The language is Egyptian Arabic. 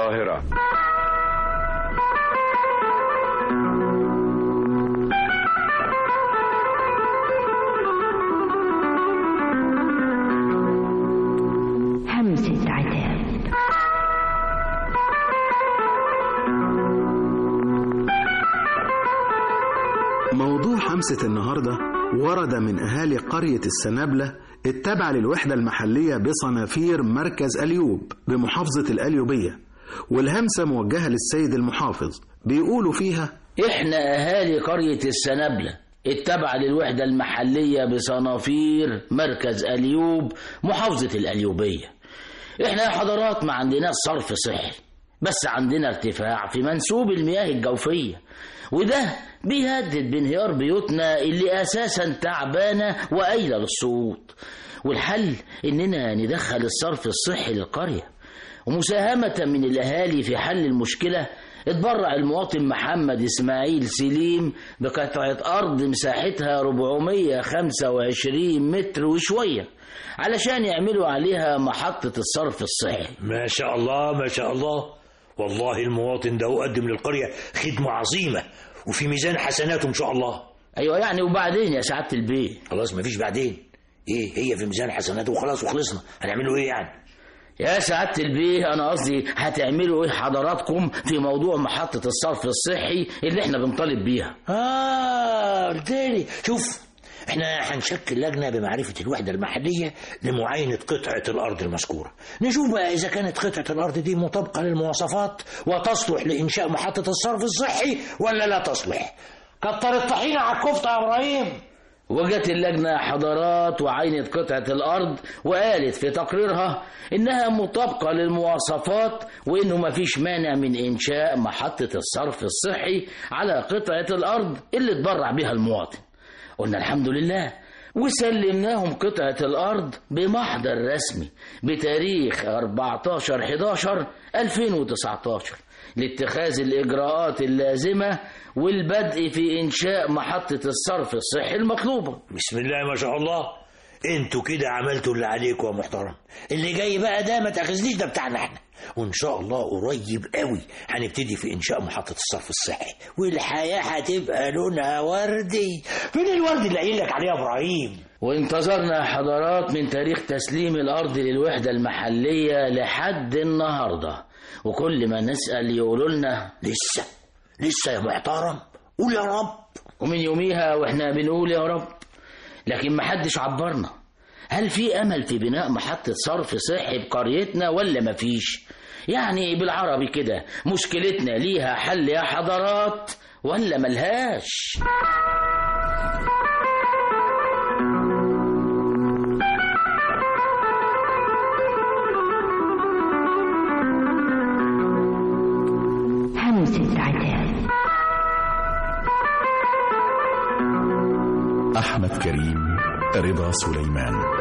القاهرة همسة عتاب موضوع حمسة النهاردة ورد من أهالي قرية السنابلة التابعة للوحدة المحلية بصنافير مركز أليوب بمحافظة الأليوبية والهمسة موجهة للسيد المحافظ بيقولوا فيها احنا اهالي قرية السنابلة التابعة للوحدة المحلية بصنافير مركز أليوب محافظة الأليوبية احنا يا حضرات ما عندناش صرف صحي بس عندنا ارتفاع في منسوب المياه الجوفية وده بيهدد بانهيار بيوتنا اللي أساسا تعبانة وقايلة للسقوط والحل إننا ندخل الصرف الصحي للقرية ومساهمة من الأهالي في حل المشكلة اتبرع المواطن محمد إسماعيل سليم بقطعة أرض مساحتها 425 متر وشوية علشان يعملوا عليها محطة الصرف الصحي ما شاء الله ما شاء الله والله المواطن ده قدم للقرية خدمة عظيمة وفي ميزان حسناته إن شاء الله أيوة يعني وبعدين يا سعادة البيه خلاص مفيش بعدين إيه هي في ميزان حسناته وخلاص وخلصنا هنعمله إيه يعني يا سعادة البيه أنا قصدي هتعملوا إيه حضراتكم في موضوع محطة الصرف الصحي اللي إحنا بنطالب بيها آه قلت لي شوف احنا هنشكل لجنة بمعرفة الوحدة المحلية لمعاينة قطعة الأرض المذكورة نشوف بقى إذا كانت قطعة الأرض دي مطابقة للمواصفات وتصلح لإنشاء محطة الصرف الصحي ولا لا تصلح كتر الطحينة على الكفتة يا إبراهيم وجت اللجنة حضارات وعينت قطعة الأرض وقالت في تقريرها إنها مطابقة للمواصفات وإنه مفيش مانع من إنشاء محطة الصرف الصحي على قطعة الأرض اللي اتبرع بها المواطن قلنا الحمد لله وسلمناهم قطعة الأرض بمحضر رسمي بتاريخ 14 11 2019 لاتخاذ الإجراءات اللازمة والبدء في إنشاء محطة الصرف الصحي المطلوبة بسم الله ما شاء الله انتوا كده عملتوا اللي عليكم يا محترم اللي جاي بقى ده ما تاخذنيش ده بتاعنا احنا وان شاء الله قريب قوي هنبتدي في انشاء محطه الصرف الصحي والحياه هتبقى لونها وردي فين الورد اللي قايل لك عليه يا ابراهيم وانتظرنا حضارات من تاريخ تسليم الأرض للوحدة المحلية لحد النهاردة وكل ما نسأل يقولوا لنا لسه لسه يا محترم قول يا رب ومن يوميها واحنا بنقول يا رب لكن محدش عبرنا هل في امل في بناء محطة صرف صحي بقريتنا ولا مفيش يعني بالعربي كده مشكلتنا ليها حل يا حضرات ولا ملهاش همسة عتاب أحمد كريم رضا سليمان